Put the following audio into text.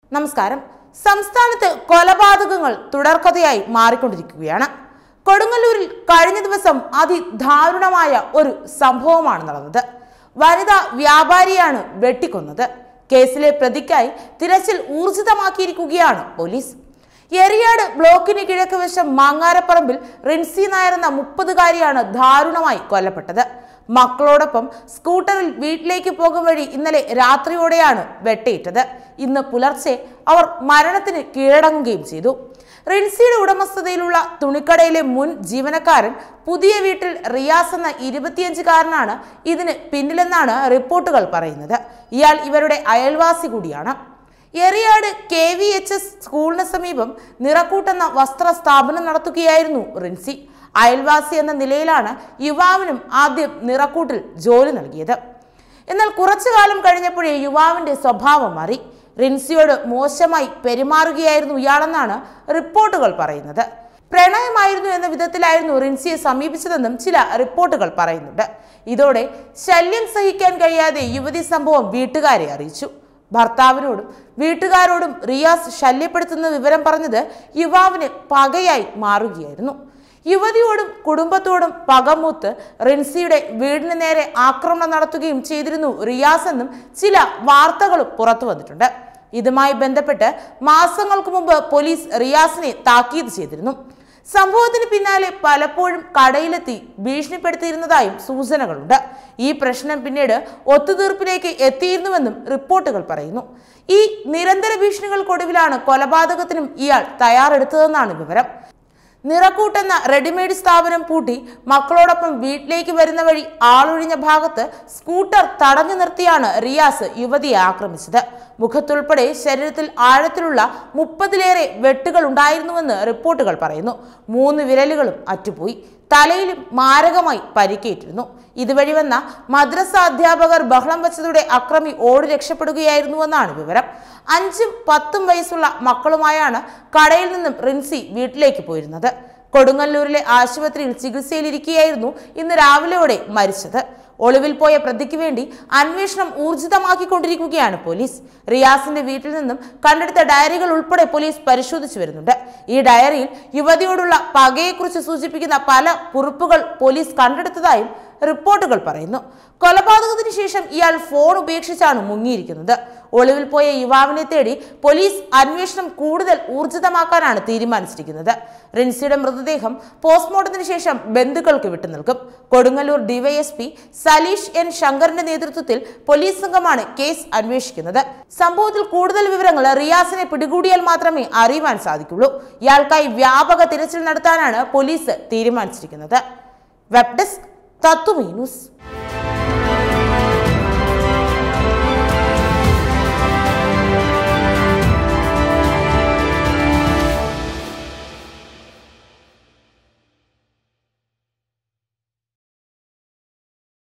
നമസ്കാരം സംസ്ഥാനത്ത് കൊലപാതകങ്ങൾ തുടർക്കഥയായി മാറിക്കൊണ്ടിരിക്കുകയാണ് കൊടുങ്ങല്ലൂരിൽ കഴിഞ്ഞ ദിവസം അതിദാരുണമായ ഒരു സംഭവമാണ് നടന്നത് വനിതാ വ്യാപാരിയാണ് വെട്ടിക്കൊന്നത് കേസിലെ പ്രതിക്കായി തിരച്ചിൽ ഊർജിതമാക്കിയിരിക്കുകയാണ് പോലീസ് എറിയാട് ബ്ലോക്കിന് കിഴക്ക് വശം മാങ്ങാരപ്പറമ്പിൽ റിൻസി നായർ എന്ന മുപ്പതുകാരിയാണ് ദാരുണമായി കൊല്ലപ്പെട്ടത് മക്കളോടൊപ്പം സ്കൂട്ടറിൽ വീട്ടിലേക്ക് പോകും വഴി ഇന്നലെ രാത്രിയോടെയാണ് വെട്ടേറ്റത് ഇന്ന് പുലർച്ചെ അവർ മരണത്തിന് കീഴടങ്ങുകയും ചെയ്തു റിൻസിയുടെ ഉടമസ്ഥതയിലുള്ള തുണിക്കടയിലെ മുൻ ജീവനക്കാരൻ പുതിയ വീട്ടിൽ റിയാസ് എന്ന ഇരുപത്തിയഞ്ചുകാരനാണ് ഇതിന് പിന്നിലെന്നാണ് റിപ്പോർട്ടുകൾ പറയുന്നത് ഇയാൾ ഇവരുടെ അയൽവാസി കൂടിയാണ് Eriyad K V H S സ്കൂളിന് സമീപം നിറക്കൂട്ടെന്ന വസ്ത്ര സ്ഥാപനം നടത്തുകയായിരുന്നു റിൻസി അയൽവാസി എന്ന നിലയിലാണ് യുവാവിനും ആദ്യം നിറക്കൂട്ടിൽ ജോലി നൽകിയത് എന്നാൽ കുറച്ചു കാലം കഴിഞ്ഞപ്പോഴേ യുവാവിന്റെ സ്വഭാവം മാറി റിൻസിയോട് മോശമായി പെരുമാറുകയായിരുന്നു ഇയാളെന്നാണ് റിപ്പോർട്ടുകൾ പറയുന്നത് പ്രണയമായിരുന്നു എന്ന വിധത്തിലായിരുന്നു റിൻസിയെ സമീപിച്ചതെന്നും ചില റിപ്പോർട്ടുകൾ പറയുന്നുണ്ട് ഇതോടെ ശല്യം സഹിക്കാൻ കഴിയാതെ യുവതി സംഭവം വീട്ടുകാരെ അറിയിച്ചു ഭർത്താവിനോടും വീട്ടുകാരോടും റിയാസ് ശല്യപ്പെടുത്തുന്ന വിവരം പറഞ്ഞത് യുവാവിന് പകയായി മാറുകയായിരുന്നു യുവതിയോടും കുടുംബത്തോടും പകമൂത്ത് റിൻസിയുടെ വീടിന് നേരെ ആക്രമണം നടത്തുകയും ചെയ്തിരുന്നു റിയാസ് എന്നും ചില വാർത്തകളും പുറത്തു വന്നിട്ടുണ്ട് ഇതുമായി ബന്ധപ്പെട്ട് മാസങ്ങൾക്ക് മുമ്പ് പോലീസ് റിയാസിനെ താക്കീത് ചെയ്തിരുന്നു സംഭവത്തിന് പിന്നാലെ പലപ്പോഴും കടയിലെത്തി ഭീഷണിപ്പെടുത്തിയിരുന്നതായും സൂചനകളുണ്ട് ഈ പ്രശ്നം പിന്നീട് ഒത്തുതീർപ്പിലേക്ക് എത്തിയിരുന്നുവെന്നും റിപ്പോർട്ടുകൾ പറയുന്നു ഈ നിരന്തര ഭീഷണികൾക്കൊടുവിലാണ് കൊലപാതകത്തിനും ഇയാൾ തയ്യാറെടുത്തതെന്നാണ് വിവരം നിറക്കൂട്ടെന്ന റെഡിമെയ്ഡ് സ്ഥാപനം പൂട്ടി മക്കളോടൊപ്പം വീട്ടിലേക്ക് വരുന്ന വഴി ആളൊഴിഞ്ഞ ഭാഗത്ത് സ്കൂട്ടർ തടഞ്ഞു നിർത്തിയാണ് റിയാസ് യുവതിയെ ആക്രമിച്ചത് മുഖത്തുൾപ്പെടെ ശരീരത്തിൽ ആഴത്തിലുള്ള മുപ്പതിലേറെ വെട്ടുകൾ ഉണ്ടായിരുന്നുവെന്ന് റിപ്പോർട്ടുകൾ പറയുന്നു മൂന്ന് വിരലുകളും അറ്റുപോയി തലയിലും മാരകമായി പരിക്കേറ്റിരുന്നു ഇതുവഴി വന്ന മദ്രസ അധ്യാപകർ ബഹളം വെച്ചതോടെ അക്രമി ഓടി രക്ഷപ്പെടുകയായിരുന്നുവെന്നാണ് വിവരം അഞ്ചും പത്തും വയസ്സുള്ള മക്കളുമായാണ് കടയിൽ നിന്നും റിൻസി വീട്ടിലേക്ക് പോയിരുന്നത് കൊടുങ്ങല്ലൂരിലെ ആശുപത്രിയിൽ ചികിത്സയിലിരിക്കുകയായിരുന്നു ഇന്ന് രാവിലെയോടെ മരിച്ചത് ഒളിവിൽ പോയ പ്രതിക്ക് വേണ്ടി അന്വേഷണം ഊർജിതമാക്കിക്കൊണ്ടിരിക്കുകയാണ് പോലീസ് റിയാസിന്റെ വീട്ടിൽ നിന്നും കണ്ടെടുത്ത ഡയറികൾ ഉൾപ്പെടെ പോലീസ് പരിശോധിച്ചു വരുന്നുണ്ട് ഈ ഡയറിയിൽ യുവതിയോടുള്ള പകയെക്കുറിച്ച് സൂചിപ്പിക്കുന്ന പല കുറിപ്പുകൾ പോലീസ് കണ്ടെടുത്തതായും റിപ്പോർട്ടുകൾ പറയുന്നു കൊലപാതകത്തിന് ശേഷം ഇയാൾ ഫോൺ ഉപേക്ഷിച്ചാണ് മുങ്ങിയിരിക്കുന്നത് ഒളിവിൽ പോയ യുവാവിനെ തേടി പോലീസ് അന്വേഷണം കൂടുതൽ ഊർജിതമാക്കാനാണ് തീരുമാനിച്ചിരിക്കുന്നത് റിൻസിയുടെ മൃതദേഹം പോസ്റ്റ്മോർട്ടത്തിന് ശേഷം ബന്ധുക്കൾക്ക് വിട്ടു നൽകും കൊടുങ്ങല്ലൂർ ഡിവൈഎസ്പി സലീഷ് എൻ ശങ്കറിന്റെ നേതൃത്വത്തിൽ പോലീസ് സംഘമാണ് കേസ് അന്വേഷിക്കുന്നത് സംഭവത്തിൽ കൂടുതൽ വിവരങ്ങൾ റിയാസിനെ പിടികൂടിയാൽ മാത്രമേ അറിയുവാൻ സാധിക്കുള്ളൂ ഇയാൾക്കായി വ്യാപക തിരച്ചിൽ നടത്താനാണ് പോലീസ് തീരുമാനിച്ചിരിക്കുന്നത് വെബ് ഡെസ്ക് തത്വമീ ന്യൂസ്